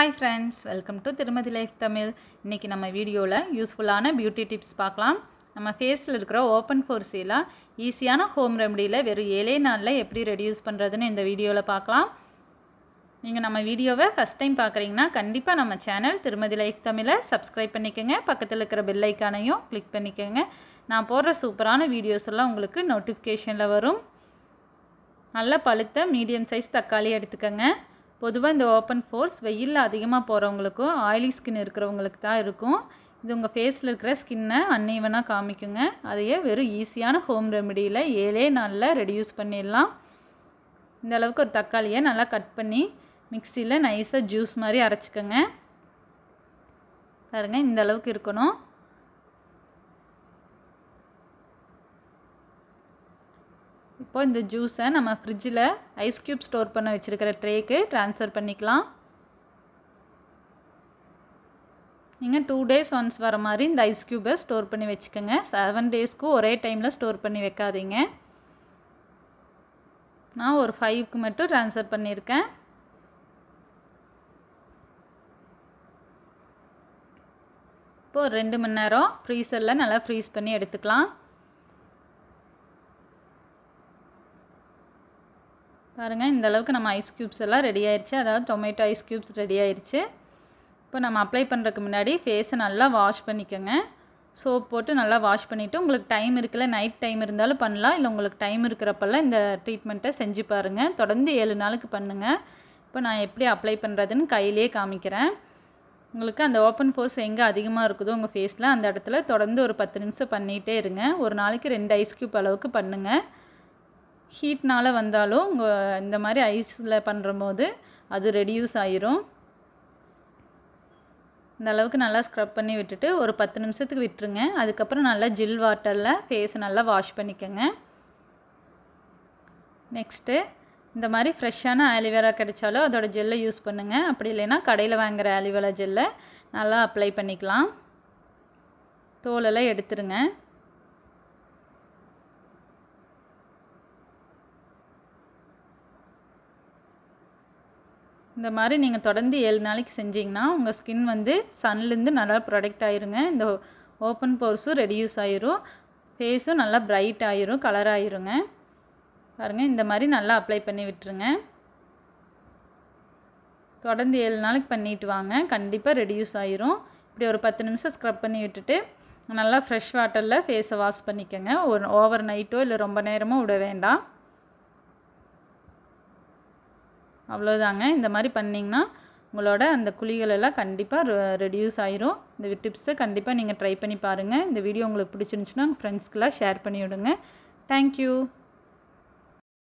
hi friends welcome to Thirumathi life Tamil இன்றைக்கி நம்ம வீடியோவில் யூஸ்ஃபுல்லான பியூட்டி டிப்ஸ் பார்க்கலாம் நம்ம ஃபேஸில் இருக்கிற ஓப்பன் ஃபோர்ஸெல்லாம் ஈஸியான ஹோம் ரெமடியில் வெறும் ஏழே நாளில் எப்படி ரெடியூஸ் பண்ணுறதுன்னு இந்த வீடியோவில் பார்க்கலாம் நீங்கள் நம்ம வீடியோவை ஃபஸ்ட் டைம் பார்க்குறீங்கன்னா கண்டிப்பாக நம்ம சேனல் திருமதி லைஃப் தமிழை சப்ஸ்கிரைப் பண்ணிக்கோங்க பக்கத்தில் இருக்கிற பெல் ஐக்கானையும் கிளிக் பண்ணிக்கோங்க நான் போடுற சூப்பரான வீடியோஸ் எல்லாம் உங்களுக்கு நோட்டிஃபிகேஷனில் வரும் நல்ல பழுத்த மீடியம் சைஸ் தக்காளி எடுத்துக்கோங்க பொதுவாக இந்த ஓப்பன் ஃபோர்ஸ் வெயிலில் அதிகமாக போகிறவங்களுக்கும் ஆயிலி ஸ்கின் இருக்கிறவங்களுக்கு தான் இருக்கும் இது உங்கள் ஃபேஸில் இருக்கிற ஸ்கின்னை அன்னைவனாக காமிக்குங்க அதையே வெறும் ஈஸியான ஹோம் ரெமடியில் ஏழே நாளில் ரெடியூஸ் பண்ணிடலாம் இந்த அளவுக்கு ஒரு தக்காளியை நல்லா கட் பண்ணி மிக்சியில் நைஸாக ஜூஸ் மாதிரி அரைச்சிக்கோங்க பாருங்கள் இந்த அளவுக்கு இருக்கணும் இப்போ இந்த ஜூஸை நம்ம ஃப்ரிட்ஜில் ஐஸ் க்யூப் ஸ்டோர் பண்ண வச்சுருக்கிற ட்ரேக்கு ட்ரான்ஸ்ஃபர் பண்ணிக்கலாம் நீங்கள் டூ டேஸ் ஒன்ஸ் வர மாதிரி இந்த ஐஸ் க்யூபை ஸ்டோர் பண்ணி வச்சுக்கோங்க செவன் டேஸ்க்கு ஒரே டைமில் ஸ்டோர் பண்ணி வைக்காதீங்க நான் ஒரு ஃபைவ்க்கு மட்டும் ட்ரான்ஸ்ஃபர் பண்ணியிருக்கேன் இப்போ ஒரு ரெண்டு மணி நேரம் ஃப்ரீசரில் நல்லா ஃப்ரீஸ் பண்ணி எடுத்துக்கலாம் பாருங்கள் இந்த அளவுக்கு நம்ம ஐஸ் க்யூப்ஸ் எல்லாம் ரெடி ஆயிடுச்சு அதாவது டொமேட்டோ ஐஸ் க்யூப்ஸ் ரெடி ஆயிடுச்சு இப்போ நம்ம அப்ளை பண்ணுறதுக்கு முன்னாடி ஃபேஸை நல்லா வாஷ் பண்ணிக்கோங்க சோப் போட்டு நல்லா வாஷ் பண்ணிவிட்டு உங்களுக்கு டைம் இருக்குல்ல நைட் டைம் இருந்தாலும் பண்ணலாம் இல்லை உங்களுக்கு டைம் இருக்கிறப்பெல்லாம் இந்த ட்ரீட்மெண்ட்டை செஞ்சு பாருங்கள் தொடர்ந்து ஏழு நாளுக்கு பண்ணுங்கள் இப்போ நான் எப்படி அப்ளை பண்ணுறதுன்னு கையிலே காமிக்கிறேன் உங்களுக்கு அந்த ஓப்பன் போர்ஸ் எங்கே அதிகமாக இருக்குதோ உங்கள் ஃபேஸில் அந்த இடத்துல தொடர்ந்து ஒரு பத்து நிமிஷம் பண்ணிகிட்டே இருங்க ஒரு நாளைக்கு ரெண்டு ஐஸ் க்யூப் அளவுக்கு பண்ணுங்கள் ஹீட்னால் வந்தாலும் உங்கள் இந்த மாதிரி ஐஸில் பண்ணுற போது அது ரெடியூஸ் ஆயிரும் இந்த அளவுக்கு நல்லா ஸ்க்ரப் பண்ணி விட்டுட்டு ஒரு பத்து நிமிஷத்துக்கு விட்டுருங்க அதுக்கப்புறம் நல்லா ஜில் வாட்டரில் ஃபேஸை நல்லா வாஷ் பண்ணிக்கோங்க நெக்ஸ்ட்டு இந்த மாதிரி ஃப்ரெஷ்ஷான ஆலிவேரா கிடைச்சாலும் அதோட ஜெல்லை யூஸ் பண்ணுங்கள் அப்படி இல்லைன்னா கடையில் வாங்குகிற ஆலிவேரா ஜெல்லை நல்லா அப்ளை பண்ணிக்கலாம் தோலெல்லாம் எடுத்துருங்க இந்த மாதிரி நீங்கள் தொடர்ந்து ஏழு நாளைக்கு செஞ்சிங்கன்னா உங்கள் ஸ்கின் வந்து சன்லேருந்து நல்லா ப்ரொடெக்ட் ஆயிருங்க இந்த ஓப்பன் போர்ஸும் ரெடியூஸ் ஆயிரும் ஃபேஸும் நல்லா பிரைட் ஆயிரும் கலர் ஆயிருங்க பாருங்கள் இந்த மாதிரி நல்லா அப்ளை பண்ணி விட்டுருங்க தொடர்ந்து ஏழு நாளைக்கு பண்ணிட்டு வாங்க கண்டிப்பாக ரெடியூஸ் ஆயிரும் இப்படி ஒரு பத்து நிமிஷம் ஸ்க்ரப் பண்ணி விட்டுட்டு நல்லா ஃப்ரெஷ் வாட்டரில் ஃபேஸை வாஷ் பண்ணிக்கோங்க ஒரு ஓவர் நைட்டோ இல்லை ரொம்ப நேரமோ விட வேண்டாம் அவ்வளோதாங்க இந்த மாதிரி பண்ணிங்கன்னா உங்களோட அந்த குழிகள் எல்லாம் கண்டிப்பாக ரெடியூஸ் ஆயிரும் இந்த டிப்ஸை கண்டிப்பாக நீங்கள் ட்ரை பண்ணி பாருங்கள் இந்த வீடியோ உங்களுக்கு பிடிச்சிருந்துச்சுன்னா உங்கள் ஃப்ரெண்ட்ஸ்க்கெலாம் ஷேர் பண்ணி விடுங்க தேங்க்யூ